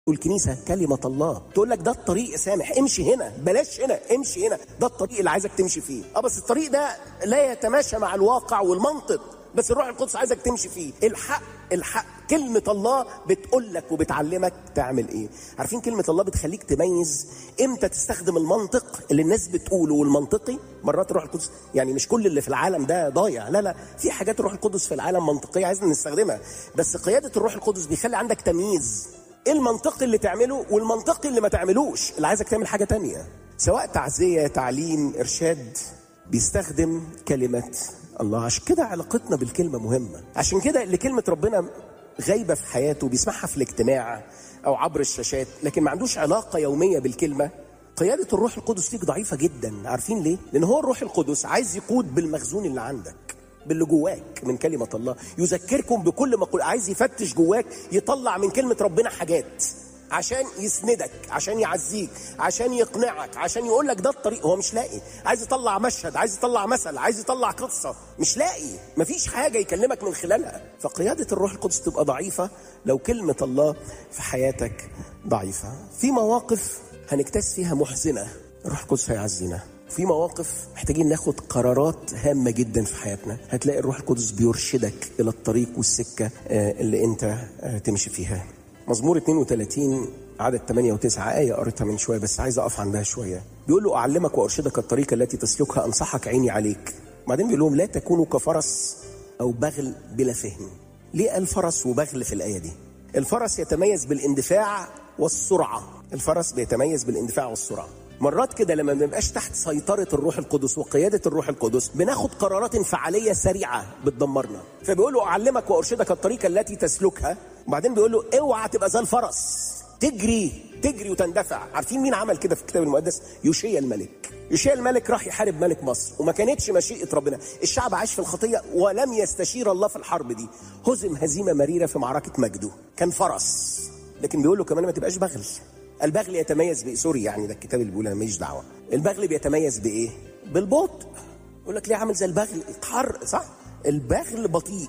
والكنيسة كلمة الله تقول لك ده الطريق سامح امشي هنا بلاش هنا امشي هنا ده الطريق اللي عايزك تمشي فيه اه بس الطريق ده لا يتماشى مع الواقع والمنطق بس الروح القدس عايزك تمشي فيه الحق الحق كلمة الله بتقول لك وبتعلمك تعمل ايه عارفين كلمة الله بتخليك تميز امتى تستخدم المنطق اللي الناس بتقوله والمنطقي مرات الروح القدس يعني مش كل اللي في العالم ده ضايع لا لا في حاجات الروح القدس في العالم منطقية عايزنا نستخدمها بس قيادة الروح القدس بيخلي عندك تمييز ايه المنطقي اللي تعمله والمنطقي اللي ما تعملوش اللي عايزك تعمل حاجة تانية سواء تعزية تعليم إرشاد بيستخدم كلمة الله عشان كده علاقتنا بالكلمة مهمة عشان كده اللي كلمة ربنا غايبة في حياته بيسمعها في الاجتماع أو عبر الشاشات لكن ما عندوش علاقة يومية بالكلمة قيادة الروح القدس فيك ضعيفة جدا عارفين ليه؟ لأن هو الروح القدس عايز يقود بالمخزون اللي عندك باللي جواك من كلمة الله يذكركم بكل ما قل عايز يفتش جواك يطلع من كلمة ربنا حاجات عشان يسندك عشان يعزيك عشان يقنعك عشان يقول لك ده الطريق هو مش لاقي عايز يطلع مشهد عايز يطلع مثل عايز يطلع قصة مش لاقي مفيش حاجة يكلمك من خلالها فقيادة الروح القدس تبقى ضعيفة لو كلمة الله في حياتك ضعيفة في مواقف هنكتاز فيها محزنة الروح القدس هيعزينا في مواقف محتاجين ناخد قرارات هامة جدا في حياتنا هتلاقي الروح القدس بيرشدك إلى الطريق والسكة اللي أنت تمشي فيها مزمور 32 عدد 8 و9 آية قريتها من شوية بس عايز أقف عندها شوية بيقول له أعلمك وأرشدك الطريق التي تسلكها أنصحك عيني عليك بعدين بيقول لهم لا تكونوا كفرس أو بغل بلا فهم ليه قال فرس وبغل في الآية دي الفرس يتميز بالاندفاع والسرعة الفرس بيتميز بالاندفاع والسرعة مرات كده لما ما بنبقاش تحت سيطرة الروح القدس وقيادة الروح القدس بناخد قرارات انفعالية سريعة بتدمرنا فبيقول له أعلمك وأرشدك الطريقة التي تسلكها وبعدين بيقول له اوعى تبقى زي الفرس تجري تجري وتندفع عارفين مين عمل كده في الكتاب المقدس يوشيا الملك يوشيا الملك راح يحارب ملك مصر وما كانتش مشيئة ربنا الشعب عاش في الخطية ولم يستشير الله في الحرب دي هزم هزيمة مريرة في معركة مجده كان فرس لكن بيقول له كمان ما تبقاش بغل البغل يتميز بايه سوري يعني ده الكتاب اللي بيقول انا ماليش دعوه البغل بيتميز بايه بالبطء يقول لك ليه عامل زي البغل اتحر صح البغل بطيء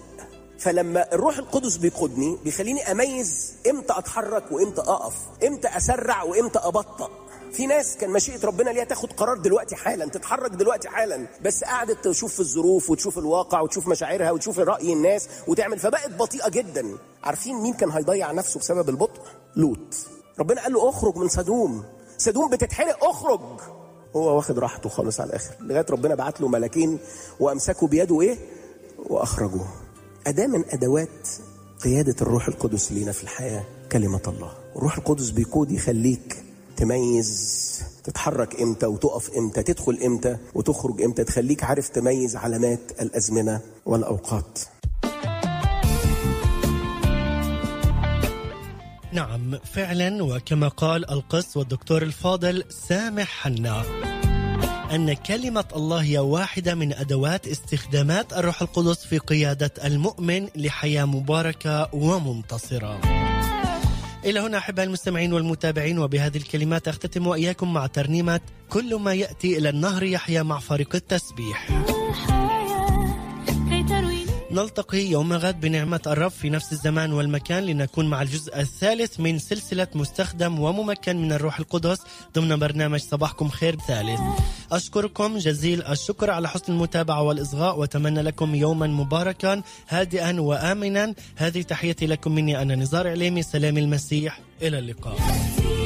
فلما الروح القدس بيقودني بيخليني اميز امتى اتحرك وامتى اقف امتى اسرع وامتى ابطأ في ناس كان مشيئة ربنا ليها تاخد قرار دلوقتي حالا تتحرك دلوقتي حالا بس قعدت تشوف في الظروف وتشوف الواقع وتشوف مشاعرها وتشوف رأي الناس وتعمل فبقت بطيئة جدا عارفين مين كان هيضيع نفسه بسبب البطء لوط ربنا قال له اخرج من سدوم سدوم بتتحرق اخرج هو واخد راحته خالص على الاخر لغايه ربنا بعت له ملاكين وامسكوا بيده ايه واخرجوه اداه من ادوات قياده الروح القدس لينا في الحياه كلمه الله الروح القدس بيقود يخليك تميز تتحرك امتى وتقف امتى تدخل امتى وتخرج امتى تخليك عارف تميز علامات الازمنه والاوقات نعم فعلا وكما قال القس والدكتور الفاضل سامح حنا أن كلمة الله هي واحدة من أدوات استخدامات الروح القدس في قيادة المؤمن لحياة مباركة ومنتصرة. إلى هنا أحباء المستمعين والمتابعين وبهذه الكلمات أختتم وإياكم مع ترنيمة كل ما يأتي إلى النهر يحيا مع فريق التسبيح. نلتقي يوم غد بنعمة الرب في نفس الزمان والمكان لنكون مع الجزء الثالث من سلسلة مستخدم وممكن من الروح القدس ضمن برنامج صباحكم خير ثالث أشكركم جزيل الشكر على حسن المتابعة والإصغاء وأتمنى لكم يوما مباركا هادئا وآمنا هذه تحيتي لكم مني أنا نزار عليمي سلام المسيح إلى اللقاء